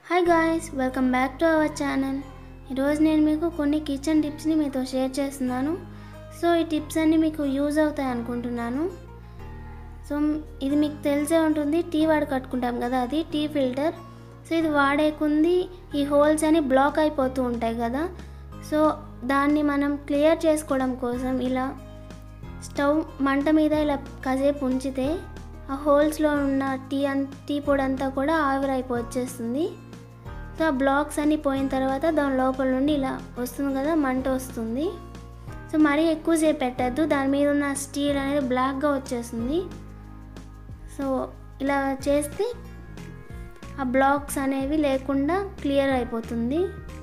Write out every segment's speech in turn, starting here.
hi guys welcome back to our channel ఈరోజు నేను మీకు కొన్ని కిచెన్ టిప్స్ని మీతో షేర్ చేస్తున్నాను సో ఈ టిప్స్ అన్నీ మీకు యూజ్ అవుతాయి అనుకుంటున్నాను సో ఇది మీకు తెలిసే ఉంటుంది టీ వాడు కట్టుకుంటాం కదా అది టీ ఫిల్టర్ సో ఇది వాడేకుంది ఈ హోల్స్ అని బ్లాక్ అయిపోతూ ఉంటాయి కదా సో దాన్ని మనం క్లియర్ చేసుకోవడం కోసం ఇలా స్టవ్ మంట మీద ఇలా కాసేపు ఉంచితే ఆ హోల్స్లో ఉన్న టీ అన్ టీ పొడి అంతా కూడా ఆవిరైపో వచ్చేస్తుంది సో ఆ బ్లాక్స్ అన్నీ పోయిన తర్వాత దాని లోపల నుండి ఇలా వస్తుంది కదా మంట వస్తుంది సో మరీ ఎక్కువసేపు పెట్టద్దు దాని మీద ఉన్న స్టీల్ అనేది బ్లాక్గా వచ్చేస్తుంది సో ఇలా చేస్తే ఆ బ్లాక్స్ అనేవి లేకుండా క్లియర్ అయిపోతుంది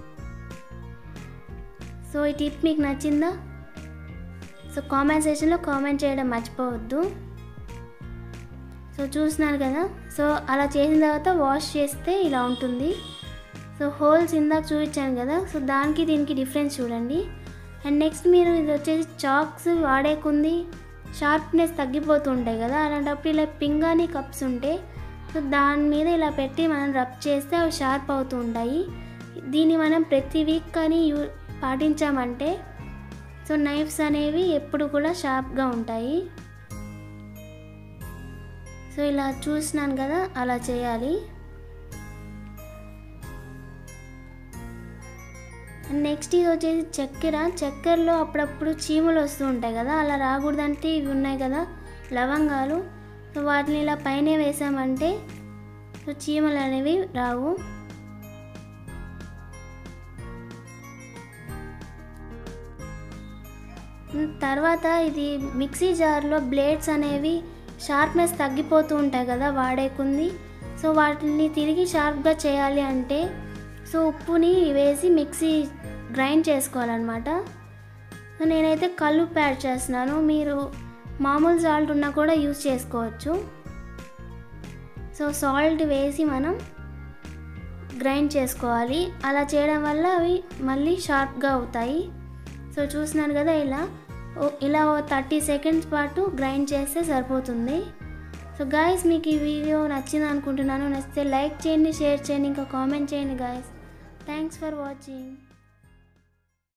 సో ఈ టిప్ మీకు నచ్చిందా సో కామెంట్ సెక్షన్లో కామెంట్ చేయడం మర్చిపోవద్దు సో చూస్తున్నారు కదా సో అలా చేసిన తర్వాత వాష్ చేస్తే ఇలా ఉంటుంది సో హోల్స్ ఇందాక చూపించాను కదా సో దానికి దీనికి డిఫరెన్స్ చూడండి అండ్ నెక్స్ట్ మీరు ఇది వచ్చేసి చాక్స్ వాడేకుంది షార్ప్నెస్ తగ్గిపోతూ ఉంటాయి కదా అలాంటప్పుడు ఇలా పింగాని కప్స్ ఉంటాయి సో దాని మీద ఇలా పెట్టి మనం రబ్ చేస్తే అవి షార్ప్ అవుతూ ఉంటాయి దీన్ని మనం ప్రతి వీక్ కానీ యూ పాటించామంటే సో నైఫ్స్ అనేవి ఎప్పుడు కూడా షార్ప్గా ఉంటాయి సో ఇలా చూసినాను కదా అలా చేయాలి నెక్స్ట్ ఇది వచ్చేసి చక్కెర చక్కెరలో అప్పుడప్పుడు చీమలు వస్తూ ఉంటాయి కదా అలా రాకూడదంటే ఇవి ఉన్నాయి కదా లవంగాలు సో వాటిని ఇలా పైన వేసామంటే సో చీమలు అనేవి రావు తర్వాత ఇది మిక్సీ జార్లో బ్లేడ్స్ అనేవి షార్ప్నెస్ తగ్గిపోతూ ఉంటాయి కదా వాడేకుంది సో వాటిని తిరిగి షార్ప్గా చేయాలి అంటే సో ఉప్పుని వేసి మిక్సీ గ్రైండ్ చేసుకోవాలన్నమాట సో నేనైతే కల్లుప్పు యాడ్ చేస్తున్నాను మీరు మామూలు సాల్ట్ ఉన్నా కూడా యూస్ చేసుకోవచ్చు సో సాల్ట్ వేసి మనం గ్రైండ్ చేసుకోవాలి అలా చేయడం వల్ల అవి మళ్ళీ షార్ప్గా అవుతాయి సో చూస్తున్నారు కదా ఇలా ఇలా థర్టీ సెకండ్స్ పాటు గ్రైండ్ చేస్తే సరిపోతుంది సో గాయస్ మీకు ఈ వీడియో నచ్చింది అనుకుంటున్నాను నచ్చితే లైక్ చేయండి షేర్ చేయండి ఇంకా కామెంట్ చేయండి గాయస్ థ్యాంక్స్ ఫర్ వాచింగ్